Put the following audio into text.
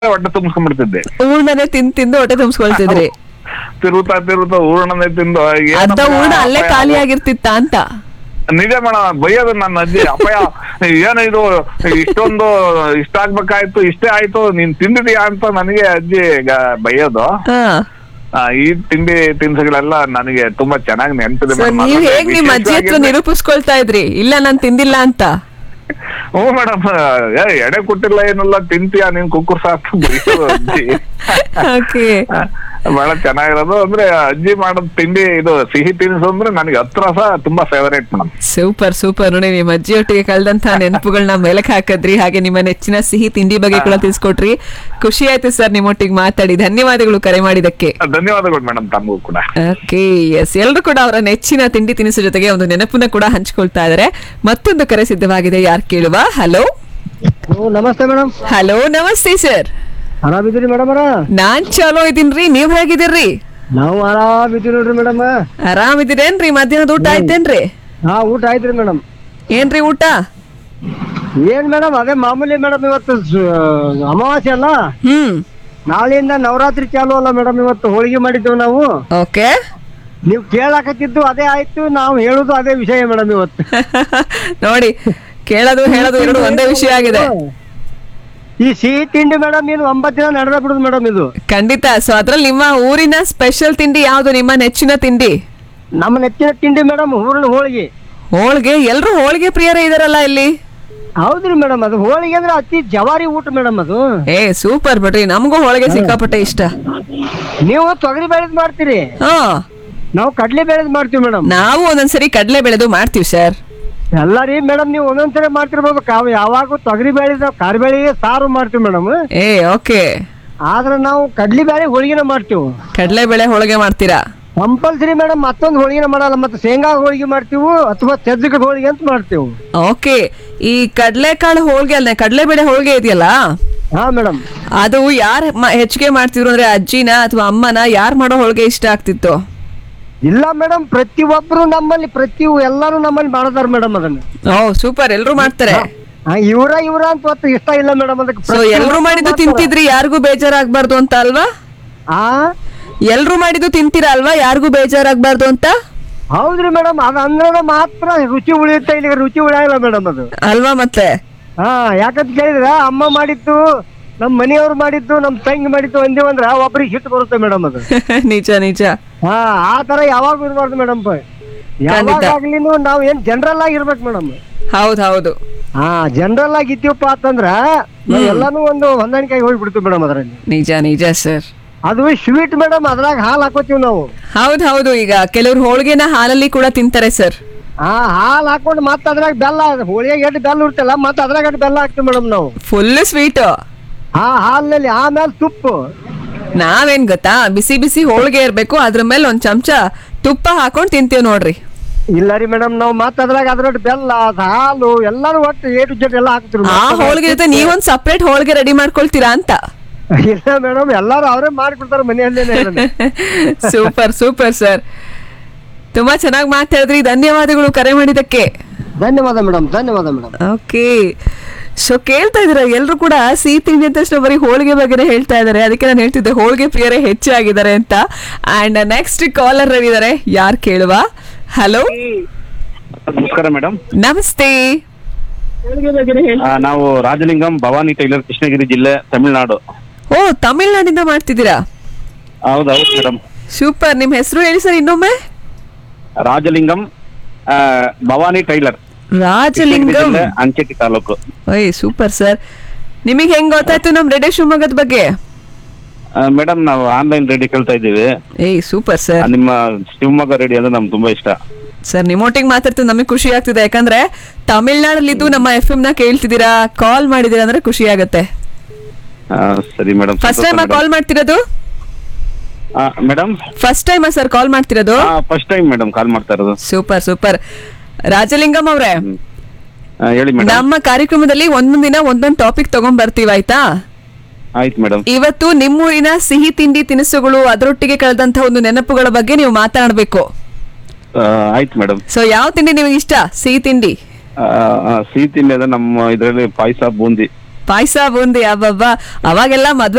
ಹೊಟ್ಟೆ ತುಂಬಿಸ್ಕೊಂಡ್ಬಿಡ್ತಿದ್ದೆ ಊರ್ಣನೆ ತಿಂದ್ ತಿಂದು ಹೊಟ್ಟೆ ತುಂಬಿಸ್ಕೊಳ್ತಿದ್ರಿ ತಿರುಗುತ್ತಾ ತಿರುಗುತ್ತಾ ಊರಣನೆ ತಿಂದು ಏನಪ್ಪ ಅರ್ಧ ಊರ್ಣ ಅಲ್ಲೇ ಅಪಾಯ ಖಾಲಿ ಅದು? ಆಗಿರ್ತಿತ್ತ ಅಂತ ನಿಜ ಮೇಡಮ್ ಬೈಯೋದು ನನ್ನ ಅಜ್ಜಿ ಅಪ್ಪಯ್ಯ ಏನು ಇದು ಇಷ್ಟೊಂದು ಇಷ್ಟ ಆಗ್ಬೇಕಾಯ್ತು ಇಷ್ಟೇ ಆಯ್ತು ನೀನ್ ತಿಂದಿದೀಯಾ ಅಂತ ನನಗೆ ಅಜ್ಜಿ ಗ- ಬೈಯೋದು ಹಾ ಆ, ಈ ತಿಂಡಿ ತಿನಿಸುಗಳೆಲ್ಲ ನನಗೆ ತುಂಬಾ ಚೆನ್ನಾಗಿ ನೆನಪಿದೆ ಸೊ madam. ನೀವ್ ಅದ್ರಲ್ಲಿ ಹೇಗ್ ನಿಮ್ ಅಜ್ಜಿ ಹತ್ರ ವಿಶೇಷವಾಗಿ- ನಿರೂಪಿಸ್ಕೊಳ್ತಾ ಇದ್ರಿ ಇಲ್ಲ ನಾನ್ ತಿಂದಿಲ್ಲ ಅಂತ ಹ್ಞೂ ಮೇಡಮ್ ಎಡೆ ಕೊಟ್ಟಿಲ್ಲ ಏನಿಲ್ಲ ತಿಂತೀಯಾ ನೀನ್ ಕುಕ್ಕುರ್ ಸಾಕು ಬೈಯೋದು ಅಜ್ಜಿ ಓಕೆ ಬಹಳ ಚೆನ್ನಾಗಿರೋದು ಅಂದ್ರೆ ಅಜ್ಜಿ ಮಾಡೋದ್ ತಿಂಡಿ ಇದು ಸಿಹಿ ತಿನಿಸು ಅಂದ್ರೆ ನನಗೆ ಹತ್ರ ಸಹ ತುಂಬಾ ಫೇವರೇಟ್ ಮೇಡಮ್ ಸೂಪರ್ ಸೂಪರ್ ನೋಡಿ ನಿಮ್ಮ ಅಜ್ಜಿಯೊಟ್ಟಿಗೆ ಕಳೆದಂತ ನೆನಪುಗಳನ್ನ ಮೆಲಕ್ ಹಾಕದ್ರಿ ಹಾಗೆ ನಿಮ್ಮ ನೆಚ್ಚಿನ ಸಿಹಿ ತಿಂಡಿ ಬಗ್ಗೆ ಕೂಡ ತಿಳಿಸ್ಕೊಟ್ರಿ ಖುಷಿ ಆಯ್ತು ಸರ್ ನಿಮ್ಮೊಟ್ಟಿಗೆ ಮಾತಾಡಿ ಧನ್ಯವಾದಗಳು ಕರೆ ಮಾಡಿದಕ್ಕೆ ಧನ್ಯವಾದಗಳು ಮೇಡಮ್ ತಮಗೂ ಕೂಡ ಓಕೆ ಎಸ್ ಎಲ್ಲರೂ ಕೂಡ ಅವರ ನೆಚ್ಚಿನ ತಿಂಡಿ ತಿನಿಸು ಜೊತೆಗೆ ಒಂದು ನೆನಪನ್ನ ಕೂಡ ಹಂಚ್ಕೊಳ್ತಾ ಇದ್ದಾರೆ ಮತ್ತೊಂದು ಕರೆ ಸಿದ್ಧವಾಗಿದೆ ಯಾರು ಕೇಳುವ ಹಲೋ ಓ ನಮಸ್ತೆ ಮೇಡಮ್ ಹಲೋ ನಮಸ್ತೆ ಸರ್ ಆರಾಮಿದ್ದೀರಿ ಮೇಡಮ್ ಅವರ ನಾನ್ ಚಲೋ ಇದೀನ್ರಿ ನೀವ್ ಹೇಗಿದ್ದೀರಿ ನಾವು ಆರಾಮಿದ್ದೀವಿ ನೋಡ್ರಿ ಮೇಡಮ್ ಆರಾಮಿದ್ದೀರೇನ್ರಿ ಮಧ್ಯಾಹ್ನದ ಊಟ ಆಯ್ತೇನ್ರಿ ಹಾ ಊಟ ಆಯ್ತ್ರಿ ಮೇಡಮ್ ಏನ್ರಿ ಊಟ ಏನ್ ಮೇಡಮ್ ಅದೇ ಮಾಮೂಲಿ ಮೇಡಮ್ ಇವತ್ತು ಸ- ಅಮಾವಾಸ್ಯೆ ಅಲ್ಲ ಹ್ಮ್ ನಾಳೆಯಿಂದ ನವರಾತ್ರಿ ಚಾಲು ಅಲ್ಲ ಮೇಡಮ್ ಇವತ್ತು ಹೋಳಿಗೆ ಮಾಡಿದ್ದೇವೆ ನಾವು ಓಕೆ ನೀವು ಕೇಳಾಕತ್ತಿದ್ದು ಅದೇ ಆಯ್ತು ನಾವು ಹೇಳುದು ಅದೇ ವಿಷಯ ಮೇಡಮ್ ಇವತ್ತು ನೋಡಿ ಕೇಳೋದು ಹೇಳೋದು ಎರಡು ಒಂದೇ ವಿಷಯ ಆಗಿದೆ ಈ ಸಿಹಿ ತಿಂಡಿ ಮೇಡಮ್ ಏನು ಒಂಬತ್ತು ದಿನ ನಡೆದ ಬಿಡುದು ಮೇಡಮ್ ಇದು ಖಂಡಿತ ಸೊ ಅದ್ರಲ್ಲಿ ನಿಮ್ಮ ಊರಿನ ಸ್ಪೆಷಲ್ ತಿಂಡಿ ಯಾವ್ದು ನಿಮ್ಮ ನೆಚ್ಚಿನ ತಿಂಡಿ ನಮ್ಮ ನೆಚ್ಚಿನ ತಿಂಡಿ ಮೇಡಮ್ ಹೂರಣ ಹೋಳಿಗೆ ಹೋಳಿಗೆ ಎಲ್ರು ಹೋಳಿಗೆ ಪ್ರಿಯರೇ ಇದಾರಲ್ಲ ಇಲ್ಲಿ ಹೌದ್ರಿ ಮೇಡಮ್ ಅದು ಹೋಳಿಗೆ ಅಂದ್ರೆ ಅತಿ ಜವಾರಿ ಊಟ ಮೇಡಮ್ ಅದು ಏ ಸೂಪರ್ ಬಿಡ್ರಿ ನಮಗೂ ಹೋಳಿಗೆ ಸಿಕ್ಕಾಪಟ್ಟೆ ಇಷ್ಟ ನೀವು ತೊಗರಿ ಬೇಳೆದ್ ಮಾಡ್ತೀರಿ ಹಾ ನಾವು ಕಡ್ಲೆ ಬೇಳೆದ್ ಮಾಡ್ತೀವಿ ಮೇಡಮ್ ನಾವು ಒಂದೊಂದ್ಸರಿ ಕಡಲೆ ಬೆಳೆದು ಮಾಡ್ತೀವಿ ಸರ್ ಎಲ್ಲ ರೀ ಮೇಡಮ್ ನೀವು ಒಂದೊಂದ್ಸರಿ ಮಾಡ್ತಿರ್ಬೋದು ಕಾವು ಯಾವಾಗ ತೊಗರಿ ಬೇಳೆ ಕಾರ್ಬೇಳೆ ಸಾರು ಮಾಡ್ತೀವಿ ಮೇಡಮ್ ಏ ಓಕೆ ಆದ್ರೆ ನಾವು ಕಡ್ಲಿ ಬೇಳೆ ಹೋಳಿಗೆನ ಮಾಡ್ತೀವಿ ಕಡಲೆ ಬೆಳೆ ಹೋಳಿಗೆ ಮಾಡ್ತೀರಾ ಕಂಪಲ್ಸರಿ ಮೇಡಮ್ ಮತ್ತೊಂದು ಹೋಳಿಗೆನ ಮಾಡಲ್ಲ ಮತ್ತೆ ಶೇಂಗಾ ಹೋಳಿಗೆ ಮಾಡ್ತೀವಿ ಅಥವಾ ಸಜ್ಜಕದ ಹೋಳಿಗೆ ಅಂತ ಮಾಡ್ತೀವಿ ಓಕೆ ಈ ಕಡಲೆಕಾಳು ಹೋಳಿಗೆ ಅಲ್ಲ ಕಡಲೆ ಬೆಳೆ ಹೋಳಿಗೆ ಇದೆಯಲ್ಲ ಹಾ ಮೇಡಮ್ ಅದು ಯಾರು ಹೆಚ್ಚಿಗೆ ಮಾಡ್ತಿದ್ರು ಅಂದ್ರೆ ಅಜ್ಜಿನ ಅಥವಾ ಅಮ್ಮನ ಯಾರು ಮಾಡೋ ಹೋಳಿಗೆ ಇಷ್ಟ ಆಗ್ತಿತ್ತು ಇಲ್ಲ ಮೇಡಮ್ ಪ್ರತಿಯೊಬ್ರು ನಮ್ಮಲ್ಲಿ ಪ್ರತಿ ಎಲ್ಲಾರು ನಮ್ಮಲ್ಲಿ ಮಾಡದಾರ ಮೇಡಮ್ ಅದನ್ನ ಓ ಸೂಪರ್ ಎಲ್ರು ಮಾಡ್ತಾರೆ ಆ, ಇವ್ರ ಇವ್ರ ಅಂತ ಹೊತ್ತು ಇಷ್ಟ ಇಲ್ಲ ಮೇಡಮ್ ಅದಕ್ಕೆ ಸೊ ಎಲ್ರು ಮಾಡಿದ್ದು ತಿಂತಿದ್ರಿ ಯಾರಿಗೂ ಬೇಜಾರಾಗ್ಬಾರ್ದು ಅಂತ ಅಲ್ವಾ ಆ ಎಲ್ರು ಮಾಡಿದ್ದು ತಿಂತೀರಾ ಅಲ್ವಾ ಯಾರಿಗೂ ಬೇಜಾರಾಗ್ಬಾರ್ದು ಅಂತ ಹೌದ್ರಿ ಮೇಡಮ್ ಅದ ಅಂದ್ರೆ ಮಾತ್ರ ರುಚಿ ಉಳಿಯುತ್ತೆ ಇಲ್ಲಿ ರುಚಿ ಉಳಿಯಲ್ಲ ಮೇಡಮ್ ಅದು ಅಲ್ವಾ ಮತ್ತೆ ಹಾ ಯಾಕಂತ ಕೇಳಿದ್ರ ಅಮ್ಮ ಮಾಡಿದ್ದು ನಮ್ ಮನೆಯವ್ರು ಮಾಡಿದ್ದು ನಮ್ ತಂಗಿ ಮಾಡಿದ್ದು ಒಂದೇ ಅಂದ್ರ ಒಬ್ರಿಗೆ ಹಿಟ್ಟು ಬರುತ್ತೆ ಮೇಡಮ್ ಅದು ನಿಜ ನಿಜ ಹಾ ಆ ತರ ಯಾವಾಗ ಇರಬಾರ್ದು ಮೇಡಮ್ ಯಾವಾಗ್ಲಿನೂ ನಾವ್ ಏನ್ ಜನರಲ್ ಆಗಿ ಇರ್ಬೇಕು ಮೇಡಮ್ ಹೌದ್ ಹೌದು ಹಾ ಜನರಲ್ ಆಗಿ ಇದ್ದೀವಪ್ಪ ಅಂತಂದ್ರ ನಾವ್ ಎಲ್ಲಾನು ಒಂದು ಹೊಂದಾಣಿಕೆ ಆಗಿ ಹೋಗ್ಬಿಡ್ತೀವಿ ಮೇಡಮ್ ಅದ್ರಲ್ಲಿ ನಿಜ ನಿಜ ಸರ್ ಅದು ಸ್ವೀಟ್ ಮೇಡಮ್ ಅದ್ರಾಗ ಹಾಲು ಹಾಕೋತೀವಿ ನಾವು ಹೌದ್ ಹೌದು ಈಗ ಕೆಲವ್ರು ಹೋಳಿಗೆನ ಹಾಲಲ್ಲಿ ಕೂಡ ತಿಂತಾರೆ ಸರ್ ಹಾ ಹಾಲು ಹಾಕೊಂಡು ಮತ್ತೆ ಅದ್ರಾಗ ಬೆಲ್ಲ ಹೋಳಿಗೆ ಎಷ್ಟು ಬೆಲ್ಲ ಇರ್ತಲ್ಲ ಮತ್ತೆ ಅದ್ರಾಗ ಎಷ್ಟು ಬೆಲ್ಲ ಹಾಕ್ತೀವಿ ಮೇಡಮ್ ನಾವು ಫುಲ್ ಸ್ವೀಟ್ ಹಾ ಹಾಲಿನಲ್ಲಿ ಆಮೇಲೆ ತುಪ್ಪು ನಾವೇನ್ ಗೊತ್ತಾ ಬಿಸಿ ಬಿಸಿ ಹೋಳಿಗೆ ಇರ್ಬೇಕು ಅದ್ರ ಮೇಲೆ ಒಂದ್ ಚಮಚ ತುಪ್ಪ ಹಾಕೊಂಡ್ ತಿಂತೀವಿ ನೋಡ್ರಿ ಇಲ್ಲ ರೀ ಮೇಡಮ್ ನಾವು ಮತ್ತೆ ಅದ್ರಾಗ ಅದ್ರೊಟ್ಟು ಬೆಲ್ಲ ಅದ್ ಹಾಲು ಎಲ್ಲಾನು ಒಟ್ಟು ಏ ಟು ಜೆಡ್ ಎಲ್ಲ ಹಾಕ್ತಿರಿ ಆ ಹೋಳಿಗೆ ಜೊತೆ ನೀವೊಂದ್ ಸಪ್ರೇಟ್ ಹೋಳಿಗೆ ರೆಡಿ ಮಾಡ್ಕೊಳ್ತೀರಾ ಅಂತ ಇಲ್ಲ ಮೇಡಮ್ ಎಲ್ಲಾರು ಅವರೇ ಮಾಡಿಕೊಡ್ತಾರೆ ಮನೆಯಲ್ಲೇನೆ ಸೂಪರ್ ಸೂಪರ್ ಸರ್ ತುಂಬಾ ಚೆನ್ನಾಗಿ ಮಾತಾಡಿದ್ರಿ ಧನ್ಯವಾದಗಳು ಕರೆ ಮಾಡಿದಕ್ಕೆ ಧನ್ಯವಾದ ಮೇಡಮ್ ಧನ್ಯವಾದ ಮೇಡಮ್ ಓಕೆ ಸೊ ಕೇಳ್ತಾ ಇದ್ರ ಎಲ್ರು ಕೂಡ ಸಿಹಿ ತಿಂಡಿ ಅಂತ ತಕ್ಷಣ ಬರೀ ಹೋಳಿಗೆ ಬಗ್ಗೆನೇ ಹೇಳ್ತಾ ಇದಾರೆ ಅದಕ್ಕೆ ನಾನು ಹೇಳ್ತಿದ್ದೆ ಹೋಳಿಗೆ ಪ್ರಿಯರೇ ಹೆಚ್ಚಾಗಿದ್ದಾರೆ ಅಂತ ಅಂಡ್ ನೆಕ್ಸ್ಟ್ ಕಾಲರ್ ಇದ್ದಾರೆ ಯಾರು ಕೇಳುವ ಹಲೋ ನಮಸ್ಕಾರ ಮೇಡಮ್ ನಮಸ್ತೆ ನಾವು ರಾಜಲಿಂಗಂ ಭವಾನಿ ಟೈಲರ್ ಕೃಷ್ಣಗಿರಿ ಜಿಲ್ಲೆ ತಮಿಳುನಾಡು ಓ ತಮಿಳ್ನಾಡಿಂದ ಮಾಡ್ತಿದ್ದೀರಾ ಹೌದೌದು ಮೇಡಮ್ ಸೂಪರ್ ನಿಮ್ ಹೆಸರು ಹೇಳಿ ಸರ್ ಇನ್ನೊಮ್ಮೆ ರಾಜಲಿಂಗಂ ಆ, ಭವಾನಿ ಟೈಲರ್ ಕೃಷ್ಣಗಿರಿ ರಾಜಲಿಂಗಂ ಜಿಲ್ಲೆ ಅಂಚೆಟಿ ತಾಲೂಕು ಓಯ್ ಸೂಪರ್ ಸರ್ ನಿಮಗೆ ಹೆಂಗ್ ಗೊತ್ತಾಯ್ತು ನಮ್ ರೇಡಿಯೋ ಶಿವಮೊಗ್ಗದ ಬಗ್ಗೆ ಮೇಡಮ್ ನಾವು ಆನ್ಲೈನ್ ರೆಡಿ ಕೇಳ್ತಾ ಇದ್ದೀವಿ ಏಯ್ ಸೂಪರ್ ಆ, ಸರ್ ನಿಮ್ಮ ಶಿವಮೊಗ್ಗ ರೆಡಿ ಅಂದ್ರೆ ನಮ್ಗೆ ತುಂಬಾ ಇಷ್ಟ ಸರ್ ನಿಮ್ಮೊಟ್ಟಿಗೆ ಮಾತಾಡ್ತಿದ್ದು ನಮಗೆ ಖುಷಿ ಆಗ್ತಿದೆ ಯಾಕಂದ್ರೆ ತಮಿಳ್ನಾಡಲ್ಲಿದ್ದು ನಮ್ಮ ಎಫ್ ಎಂ ನ ಕೇಳ್ತಿದ್ದೀರಾ ಕಾಲ್ ಮಾಡಿದೀರಾ ಅಂದ್ರೆ ಖುಷಿ ಆಗತ್ತೆ ಆ, ಸರಿ ಮೇಡಮ್ ಫಸ್ಟ್ ಟೈಮ್ ಕಾಲ್ ಮಾಡ್ತಿರೋದು madam first time sir call ಮಾಡ್ತಿರೋದು ಫಸ್ಟ್ ಟೈಮ್ ಮೇಡಮ್ ಕಾಲ್ ಮಾಡ್ತಾ ಇರೋದು ಸೂಪರ್ ಸೂಪರ್ ರಾಜಲಿಂಗಂ ಅವ್ರೆ ಆ, ಹೇಳಿ ಮೇಡಮ್ ನಮ್ಮ ಕಾರ್ಯಕ್ರಮದಲ್ಲಿ ಒಂದೊಂದ್ ದಿನ ಒಂದೊಂದ್ ಟಾಪಿಕ್ ತಗೊಂಡ್ ಬರ್ತೀವಿ ಆಯ್ತಾ ಆಯ್ತು ಮೇಡಮ್ ಇವತ್ತು ನಿಮ್ಮೂರಿನ ಸಿಹಿ ತಿಂಡಿ ತಿನಿಸುಗಳು ಅದರೊಟ್ಟಿಗೆ ಕಳೆದಂತ ಒಂದು ನೆನಪುಗಳ ಬಗ್ಗೆ ನೀವು ಮಾತನಾಡ್ಬೇಕು ಆಯ್ತು ಮೇಡಮ್ ಸೊ ಯಾವ ತಿಂಡಿ ನಿಮಗೆ ಇಷ್ಟ ಸಿಹಿ ತಿಂಡಿ ಸಿಹಿ ತಿಂಡಿ ಅಂದ್ರೆ ನಮ್ಮ ಇದರಲ್ಲಿ ಪಾಯಸ ಬೂಂದಿ ಪಾಯಸ ಬೂಂದಿ ಅಬ್ಬಬ್ಬ ಅವಾಗೆಲ್ಲ ಮದ್ವೆ